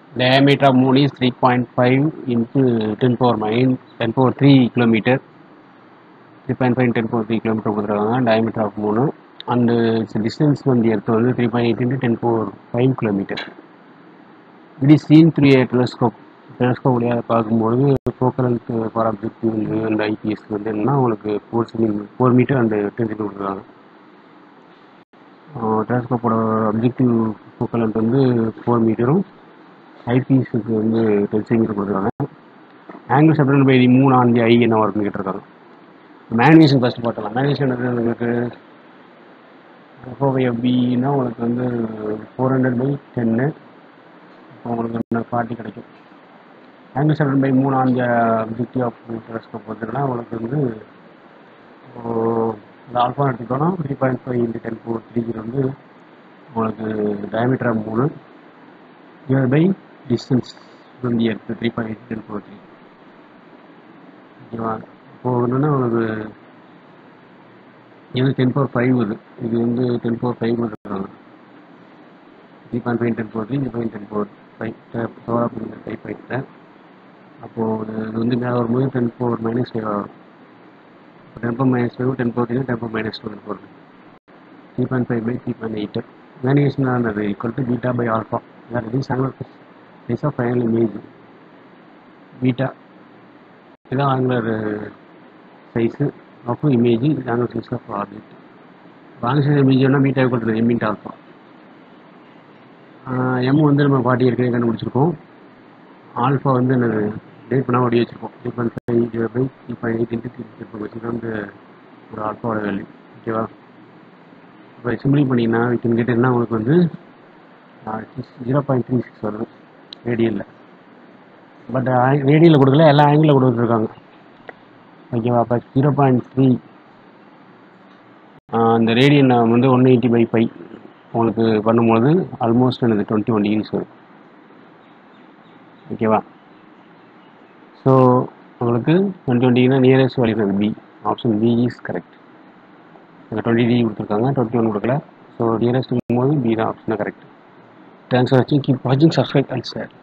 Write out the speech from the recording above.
diameter of moon is 3.5 into 10 power min 10 power 3 kilometer 3.5 into 10 power 3 kilometer கொடுத்துருக்காங்க diameter of moon and its distance from the earth வந்து 3.8 into 10 power 5 kilometer it is seen through a telescope telescope வழியாக பார்க்கும்பொழுது focal length for objective வந்து அந்த IPS வந்து என்னன்னா உங்களுக்கு four semi four metre அந்த டென் செமி கொடுத்துருக்காங்க டெலஸ்கோப்போட அப்ஜெக்டிவ் ஃபோக்கல் லென்த் வந்து ஃபோர் மீட்டரும் ஐபிஎஸ்க்கு வந்து டென் சென்டிமீட்டர் கொடுத்துருக்காங்க ஆங்கிள் செப்பரேட் பை தி மூணு ஆன் தி ஐ என்ன வரும்னு கேட்டிருக்காங்க மேனுவேஷன் ஃபஸ்ட்டு பார்த்தலாம் மேனுவேஷன் உங்களுக்கு ஃபோர் எஃபின்னா உங்களுக்கு வந்து ஃபோர் ஹண்ட்ரட் பை டென்னு உங்களுக்கு என்ன ஃபார்ட்டி கிடைக்கும் ஆங்கிள் செப்பரேட் பை மூணு on the objective of telescope பார்த்தீங்கன்னா உங்களுக்கு வந்து இந்த ஆல்ஃபா எடுத்துக்கிட்டோம்னா three point five into ten four three வந்து உங்களுக்கு டயமீட்டர் மூணு டிவைட் பை டிஸ்டன்ஸ் வந்து எடுத்து three point ten four three ஓகேவா இப்போது என்னென்னா உங்களுக்கு இது டென் ஃபோர் ஃபைவ் இது இது வந்து டென் ஃபோர் ஃபைவ் இருக்காங்க three point five ten four three three point ten four five சோழா டைப் பண்ணிட்டேன் அப்போது இது வந்து மேலே வரும்போது டென் ஃபோர் மைனஸ் ஃபைவ் வரும் இப்போ ten four minus five ten four three ten four minus two four three point five by three point eight variation ஆனது equal to beta by alpha that is angular size of final image beta இதான் angular size of image இது angular size of object angular size இமேஜ்னா beta கொடுத்துருது M into alpha M வந்து நம்ம forty ஏற்கனவே கண்டுபிடிச்சிருக்கோம் alpha வந்து என்னது டேட் பண்ணால் ஓடி வச்சிருக்கோம் three point five zero by three point eight into three three வச்சு தான் வந்து ஒரு ஆல்ஃபாவோட வேல்யூ ஓகேவா இப்போ சிம்பிளி பண்ணிங்கன்னா வித்தின் கேட்டு என்ன உங்களுக்கு வந்து ஜீரோ பாயிண்ட் த்ரீ சிக்ஸ் வருது ரேடியலில் பட் ரேடியலில் கொடுக்கல எல்லா ஆங்கிளில் கொடுத்துருக்காங்க ஓகேவா அப்போ ஜீரோ பாயிண்ட் த்ரீ அந்த ரேடியன் வந்து ஒன் எயிட்டி பை ஃபைவ் உங்களுக்கு பண்ணும்போது ஆல்மோஸ்ட் எனக்கு டுவெண்ட்டி ஒன் டிகிரிஸ் வரும் ஓகேவா ஸோ உங்களுக்கு twenty one டிகிரினா nearest value B option B is correct அங்கே டுவெண்ட்டி டிகிரி கொடுத்துருக்காங்க டுவெண்ட்டி ஒன் கொடுக்கல ஸோ நியரஸ்ட் போது பி தான் ஆப்ஷன் கரெக்ட் தேங்க்ஸ் ஃபார் வாட்சிங் கீப் வாட்சிங் சப்ஸ்கிரைப் அண்ட் ஷேர்